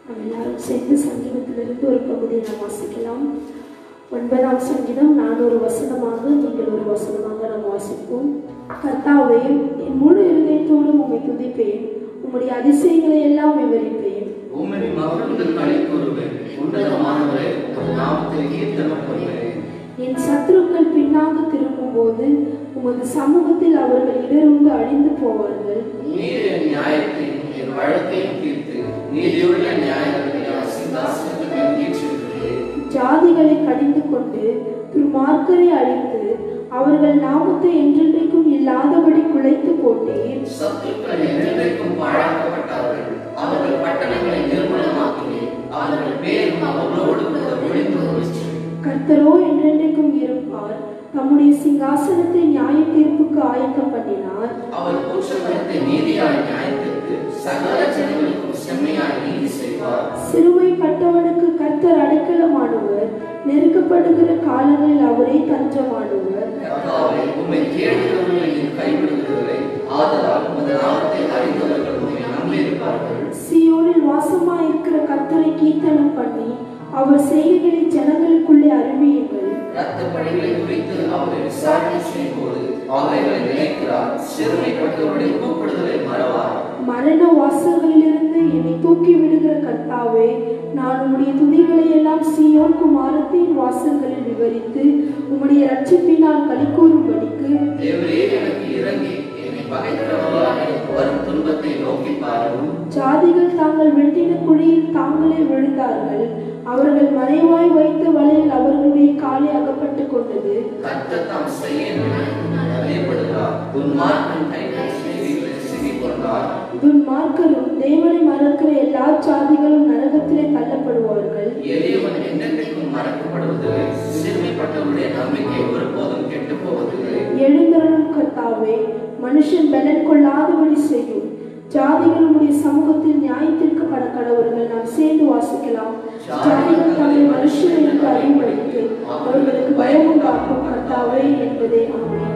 நாம் எல்லாரும் சேர்ந்து சங்கீதத்திலிருந்து ஒரு பகுதியை நாம் வாசிக்கலாம் ஒன்பதாம் சங்கீதம் நான் ஒரு வசனமாக நீங்கள் ஒரு வசனமாக நாம் வாசிப்போம் கர்த்தாவே என் முழு இருதயத்தோடும் உம்மை துதிப்பேன் உம்முடைய அதிசயங்களை எல்லாம் விவரிப்பேன் உம்மை மகிழ்ந்து களி கூறுவேன் உன்னதமானவரே உம் நாமத்தை கீர்த்தனம் பண்ணுவேன் என் சத்துருக்கள் பின்னாக திரும்பும்போது உமது சமூகத்தில் அவர்கள் இடருண்டு அழிந்து போவார்கள் நீர் என் நியாயத்தையும் என் வழக்கையும் தீர்த்து நீதியுள்ள நியாயத்தை என் சிங்காசனத்தில் ஏற்றிருக்கிறேன் ஜாதிகளை கடிந்து கொண்டு துர்மார்க்கரை அழித்து அவர்கள் நாமத்தை என்றென்றைக்கும் இல்லாதபடி குலைத்து போட்டீர் சத்துருக்கள் என்றென்றைக்கும் பாழாக்கப்பட்டார்கள் அவர்கள் பட்டணங்களை நிர்மூலமாக்கினேன் அவர்கள் பேரும் அவர்களோடு கூட ஒழிந்து போயிற்று கர்த்தரோ என்றென்றைக்கும் இருப்பார் தம்முடைய சிங்காசனத்தை நியாய தீர்ப்புக்கு ஆயத்தம் பண்ணினார் அவர் குற்றத்தை நீதியாய் நியாயத்திற்கு சகல ஜனங்களுக்கும் செம்மையாய் நீதி செய்வார் சிறுமைப்பட்டவனுக்கு கர்த்தர் அடைக்கலமானவர் நெருக்கப்படுகிற காலங்களில் அவரே தஞ்சமானவர் கர்த்தாவே உம்மை தேடுகிறவர்களை நீர் கைவிடுகிறதில்லை ஆதலால் உமது நாமத்தை அறிந்தவர்கள் உம்மை நம்பியிருப்பார்கள் சியோனில் வாசமாயிருக்கிற கர்த்தரை கீர்த்தனம் பண்ணி அவர் செய்கைகளை ஜனங்களுக்குள்ளே அறிவியுங்கள் இரத்த பணிகளை குறித்து அவரை விசாரணை செய்யும்போது அவைகளை நினைக்கிறார் சிறுமைப்பட்டவருடைய கூப்பிடுதலை மறவார் மரண வாசல்களிலிருந்து என்னை தூக்கி விடுகிற கர்த்தாவே நான் உம்முடைய துதிகளை எல்லாம் சீயோன் குமாரத்தின் வாசல்களில் விவரித்து உம்முடைய ரட்சிப்பினால் களிக்கூறும்படிக்கு தேவரே எனக்கு இறங்கி என்னை பகைக்கிறவர்களாக எனக்கு வரும் துன்பத்தை நோக்கி பாரும் ஜாதிகள் தாங்கள் வெட்டின குழியில் தாங்களே விழுந்தார்கள் அவர்கள் மறைவாய் வைத்த வலையில் அவர்களுடைய காலை அகப்பட்டுக் கொண்டது கர்த்தர் தாம் செய்ய அறியப்படுகிறார் துன்மார்க்கன் கைகள் செய்திகளை சிக்கி கொண்டார் துன்மார்க்கரும் தேவனை மறக்கிற எல்லா ஜாதிகளும் நரகத்திலே தள்ளப்படுவார்கள் எளியவன் என்றென்றைக்கும் மறக்கப்படுவதில்லை சிறுமைப்பட்டவருடைய நம்பிக்கை ஒருபோதும் கெட்டு போவதில்லை எழுந்தருளும் கர்த்தாவே மனுஷன் பலன் கொள்ளாதபடி செய்யும் ஜாதிகள் உம்முடைய சமூகத்தில் நியாயத்திற்கப்பட கடவர்கள் நாம் சேர்ந்து வாசிக்கலாம் ஜாதிகள் தங்களை மனுஷன் என்று அறிவுறுத்து அவர்களுக்கு பயம் உண்டாக்கும் கர்த்தாவே என்பதே ஆமென்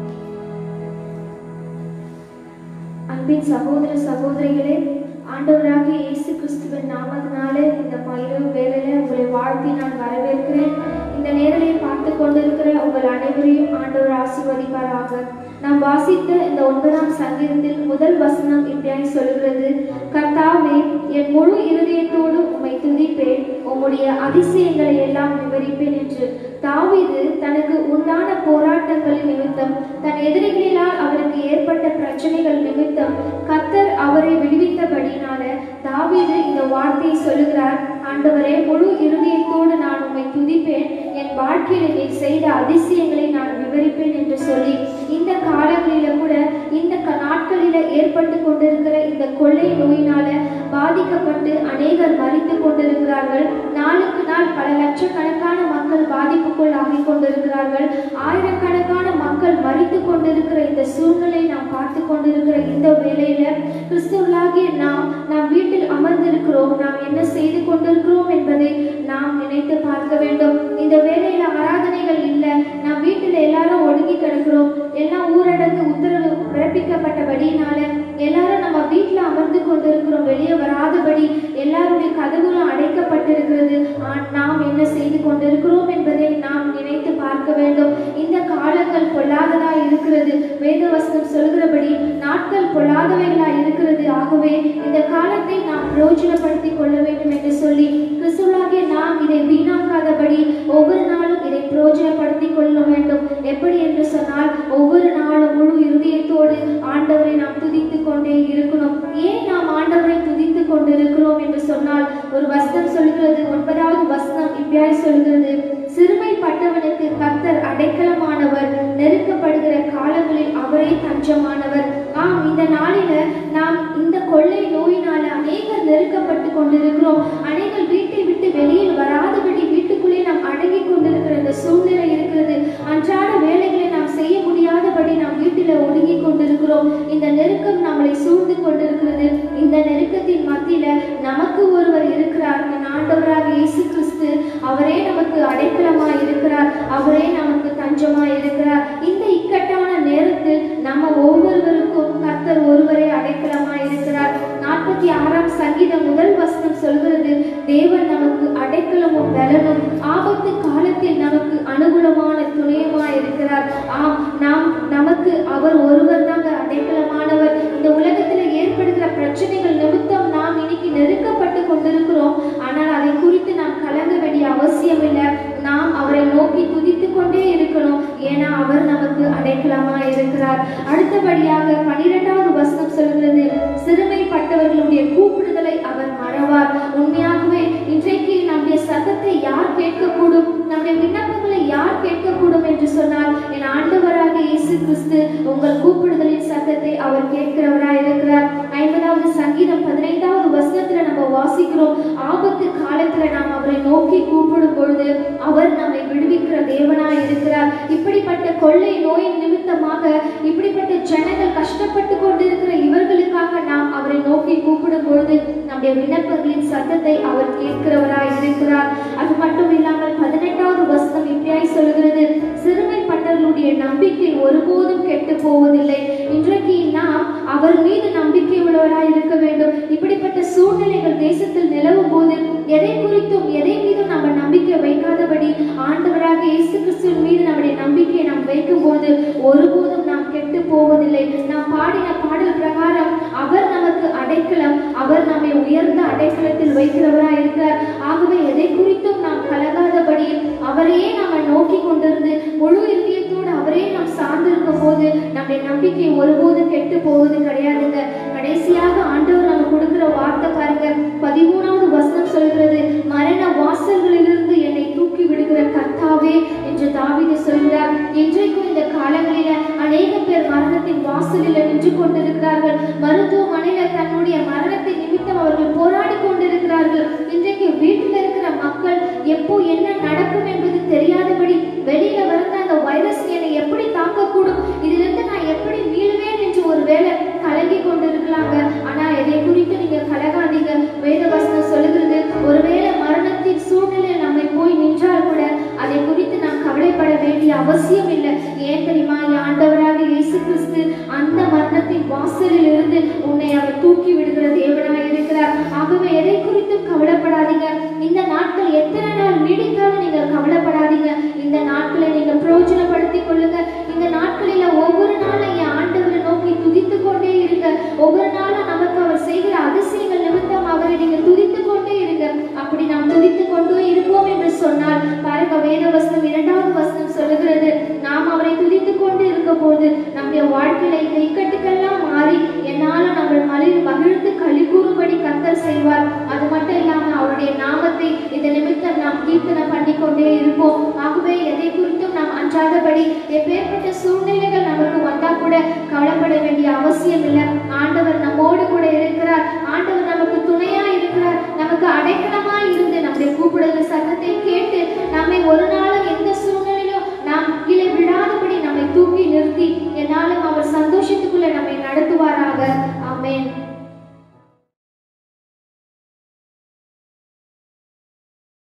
அன்பின் சகோதர சகோதரிகளே ஆண்டவராகிய இயேசு கிறிஸ்துவின் நாமத்தினாலே இந்த இரவு வேளையில உங்களை வாழ்த்தி நான் வரவேற்கிறேன் இந்த நேரலை பார்த்து கொண்டிருக்கிற உங்கள் அனைவரையும் ஆண்டவர் ஆசீர்வதிப்பாராக நாம் வாசித்த இந்த ஒன்பதாம் சங்கீதத்தில் முதல் வசனம் இப்படியாய் சொல்கிறது கர்த்தாவே என் முழு இருதயத்தோடு உம்மை துதிப்பேன் உம்முடைய அதிசயங்களை எல்லாம் விவரிப்பேன் என்று தாவீது தனக்கு உண்டான போராட்டங்களின் நிமித்தம் தன் எதிரிகளால் அவருக்கு ஏற்பட்ட பிரச்சனைகள் நிமித்தம் கர்த்தர் அவரை விடுவித்தபடினால தாவீது இந்த வார்த்தையை சொல்லுகிறார் ஆண்டவரே முழு இருதயத்தோடு நான் உம்மை துதிப்பேன் என் வாழ்க்கையில் நீ செய்த அதிசயங்களை நான் விவரிப்பேன் என்று சொல்லி இந்த காலங்களில கூட இந்த க- நாட்களில ஏற்பட்டு கொண்டிருக்கிற இந்த கொள்ளை நோயினால பாதிக்கப்பட்டு அநேகர் மறித்து கொண்டிருக்கிறார்கள் நாளுக்கு நாள் பல லட்சக்கணக்கான மக்கள் பாதிப்புக்குள் ஆகிக் கொண்டிருக்கிறார்கள் ஆயிரக்கணக்கான மக்கள் மறித்து கொண்டிருக்கிற இந்த சூழ்நிலை நாம் பார்த்து கொண்டிருக்கிற இந்த வேளையில கிறிஸ்துவர்களாகிய நாம் நாம் வீட்டில் அமர்ந்திருக்கிறோம் நாம் என்ன செய்து கொண்டிருக்கிறோம் என்பதை நாம் நினைத்து பார்க்க வேண்டும் இந்த வேளையில ஆராதனைகள் இல்லை நாம் வீட்டில் எல்லாரும் ஒடுங்கி கிடக்கிறோம் எல்லாம் ஊரடங்கு உத்தரவு பிறப்பிக்கப்பட்டபடினால எல்லாரும் நம்ம வீட்டில் அமர்ந்து கொண்டிருக்கிறோம் வெளியே வராதபடி எல்லாருடைய கதவுகளும் அடைக்கப்பட்டிருக்கிறது ஆ- நாம் என்ன செய்து கொண்டிருக்கிறோம் என்பதை நாம் நினைத்து பார்க்க வேண்டும் இந்த காலங்கள் பொல்லாததா இருக்கிறது வேதவசனம் சொல்கிறபடி நாட்கள் பொல்லாதவைகளா இருக்கிறது ஆகவே இந்த காலத்தை நாம் பிரயோஜனப்படுத்திக் கொள்ள வேண்டும் என்று சொல்லி கிறிஸ்துவாகிய நாம் இதை வீணாக்காதபடி ஒவ்வொரு நாளும் இதை பிரயோஜனப்படுத்திக் கொள்ள வேண்டும் எப்படி என்று சொன்னால் ஒவ்வொரு நாளும் முழு இருதயத்தோடு ஆண்டவரை நாம் துதித்துக் கொண்டே இருக்கணும் ஏன் நாம் ஆண்டவரை துதித்துக் கொண்டிருக்கிறோம் என்று சொன்னால் ஒரு வசனம் சொல்கிறது ஒன்பதாவது வசனம் இப்படியாய் சொல்கிறது சிறுமைப்பட்டவனுக்கு கர்த்தர் அடைக்கலமானவர் நெருக்கப்படுகிற காலங்களில் அவரே தஞ்சமானவர் ஆம் இந்த நாளில நாம் இந்த கொள்ளை நோயினால அநேகர் நெருக்கப்பட்டு கொண்டிருக்கிறோம் அநேகர் வீட்டை விட்டு வெளியில் வராதபடி வீட்டுக்குள்ளே நாம் அடங்கி கொண்டிருக்கிற இந்த சூழ்நிலை இருக்கிறது அன்றாட வேலைகளை நாம் செய்ய முடியாதபடி நாம் வீட்டில் ஒடுங்கி கொண்டிருக்கிறோம் இந்த நெருக்கம் நம்மளை சூழ்ந்து கொண்டிருக்கிறது இந்த நெருக்கத்தின் மத்தியில நமக்கு ஒருவர் இருக்கிறார் என் ஆண்டவராக இயேசு கிறிஸ்து அவரே நமக்கு அடைக்கலமாய் இருக்கிறார் அவரே நமக்கு தஞ்சமாய் இருக்கிறார் இந்த இக்கட்டான நேரத்தில் நம்ம ஒவ்வொருவருக்கும் கர்த்தர் ஒருவரே அடைக்கலமாய் இருக்கிறார் நாற்பத்தி ஆறாம் சங்கீதம் முதல் வசனம் சொல்கிறது தேவன் நமக்கு அடைக்கலமும் பலனும் ஆபத்து காலத்தில் நமக்கு அனுகூலமான துணையுமாய் இருக்கிறார் ஆம் நாம் நமக்கு அவர் ஒருவர் தாங்க அடைக்கலமானவர் இந்த உலகத்துல ஏற்படுகிற பிரச்சனைகள் நிமித்தம் நாம் இன்னைக்கு நெருக்கப்பட்டு கொண்டிருக்கிறோம் ஆனால் அதை குறித்து நாம் கலங்க வேண்டிய அவசியம் இல்லை நாம் அவரை நோக்கி துதித்து கொண்டே இருக்கணும் ஏன்னா அவர் நமக்கு அடைக்கலமா இருக்கிறார் அடுத்தபடியாக பனிரெண்டாவது வசனம் சொல்கிறது சிறுமைப்பட்டவர்களுடைய கூப்பிடுதலை அவர் மறவார் உண்மையாகவே இன்றைக்கு நம்முடைய சத்தத்தை யார் கேட்கக்கூடும் நம்முடைய விண்ணப்பங்களை யார் கேட்கக்கூடும் என்று சொன்னால் என் ஆண்டவராக இயேசு கிறிஸ்து உங்கள் கூப்பிடுதலின் சத்தத்தை அவர் கேட்கிறவராய் இருக்கிறார் ஐம்பதாவது சங்கீதம் பதினைந்தாவது வசனத்துல நம்ம வாசிக்கிறோம் ஆபத்து காலத்துல நாம் அவரை நோக்கி கூப்பிடும் பொழுது அவர் நம்மை விடுவிக்கிற தேவனாய் இருக்கிறார் இப்படிப்பட்ட கொள்ளை நோயின் நிமித்தமாக இப்படிப்பட்ட ஜனங்கள் கஷ்டப்பட்டு கொண்டிருக்கிற இவர்களுக்காக நாம் அவரை நோக்கி கூப்பிடும் பொழுது நம்முடைய விண்ணப்பங்களின் சத்தத்தை அவர் கேட்கிறவராய் இருக்கிறார் அது மட்டும் இல்லாமல் பதினெட்டாவது வசனம் இப்படியாய் சொல்கிறது சிறுமைப்பட்டவர்களுடைய நம்பிக்கை ஒருபோதும் கெட்டு போவதில்லை இன்றைக்கு நாம் அவர் மீது நம்பிக்கை உள்ளவராய் இருக்க வேண்டும் இப்படிப்பட்ட சூழ்நிலைகள் தேசத்தில் நிலவும் போது எதை குறித்தும் எதை மீதும் நம்ம நம்பிக்கை வைக்காதபடி ஆண்டவராக இயேசு கிறிஸ்துவின் மீது நம்முடைய நம்பிக்கையை நாம் வைக்கும் போது ஒருபோதும் நாம் கெட்டு போவதில்லை நாம் பாடின பாடல் பிரகாரம் அவர் நமக்கு அடைக்கலம் அவர் நம்மை உயர்ந்த அடைக்கலத்தில் வைக்கிறவராய் இருக்கிறார் ஆகவே எதை குறித்தும் நாம் கலங்காதபடி அவரையே நாம நோக்கி கொண்டிருந்து முழு இதயத்தோடு அவரே நாம் சார்ந்திருக்கும் போது நம்முடைய நம்பிக்கை ஒருபோதும் கெட்டு போவது கிடையாதுங்க கடைசியாக ஆண்டவர் நம்ம கொடுக்கிற வார்த்தை பாருங்க பதிமூணாவது வசனம் சொல்கிறது மரண வாசல்களிலிருந்து என்னை தூக்கி விடுகிற கர்த்தாவே என்று தாவீது சொல்கிறார் இன்றைக்கும் இந்த காலங்களில அநேக பேர் மரணத்தின் வாசலில் நின்று கொண்டிருக்கிறார்கள் மருத்துவமனையில தன்னுடைய மரணத்தின் நிமித்தம் அவர்கள் போராடி கொண்டிருக்கிறார்கள் இன்றைக்கு வீட்டில் இருக்கிற மக்கள் எப்போ என்ன நடக்கும் என்பது தெரியாதபடி வெளியில வந்த அந்த வைரஸ் என்னை எப்படி தாக்கக்கூடும் இதிலிருந்து நான் எப்படி மீளுவேன் என்று ஒரு வேளை கலங்கி கொண்டிருக்கலாங்க ஆனா எதை குறித்து நீங்க கலகாதீங்க வேத வசனம் சொல்லுகிறது ஒருவேளை மரணத்தின் சூழ்நிலை நம்மை போய் நின்றால் கூட அதை குறித்து நாம் கவலைப்பட வேண்டிய அவசியம் இல்லை ஏன் தெரியுமா என் ஆண்டவராக இயேசு கிறிஸ்து அந்த மரணத்தின் வாசலில் இருந்து உன்னை அவர் தூக்கி விடுகிற தேவனாய் இருக்கிறார் ஆகவே எதை குறித்தும் கவலைப்படாதீங்க இந்த நாட்கள் எத்தனை நாள் நீடித்தாலும் நீங்கள் கவலைப்படாதீங்க இந்த நாட்களை நீங்க பிரயோஜனப்படுத்திக் கொள்ளுங்க இந்த நாட்களில ஒவ்வொரு நாளும் என் ஆண்டவரை நோக்கி துதித்து கொண்டே இருங்க ஒவ்வொரு நாளும் நமக்கு அவர் செய்கிற அதிசயங்கள் நிமித்தம் அவரை நீங்க துதித்து கொண்டே இருங்க அப்படி நாம் துதித்து கொண்டே இருப்போம் என்று சொன்னால் பாருங்க வேத வசனம் இரண்டாவது வசனம் சொல்லுகிறது நாம் அவரை துதித்து கொண்டு இருக்க போது நம்முடைய வாழ்க்கையில இந்த இக்கட்டுக்கெல்லாம் மாறி என்னாலும் நம்ம மலிர் மகிழ்ந்து களி கூறும்படி கத்தர் செய்வார் அது மட்டும் இல்லாம அவருடைய நாமத்தை இந்த நிமித்தம் நாம் கீர்த்தனை பண்ணி கொண்டே இருப்போம் ஆகவே எதை குறித்தும் நாம் அஞ்சாதபடி எப்பேற்பட்ட சூழ்நிலைகள் நமக்கு வந்தா கூட கவலைப்பட வேண்டிய அவசியம்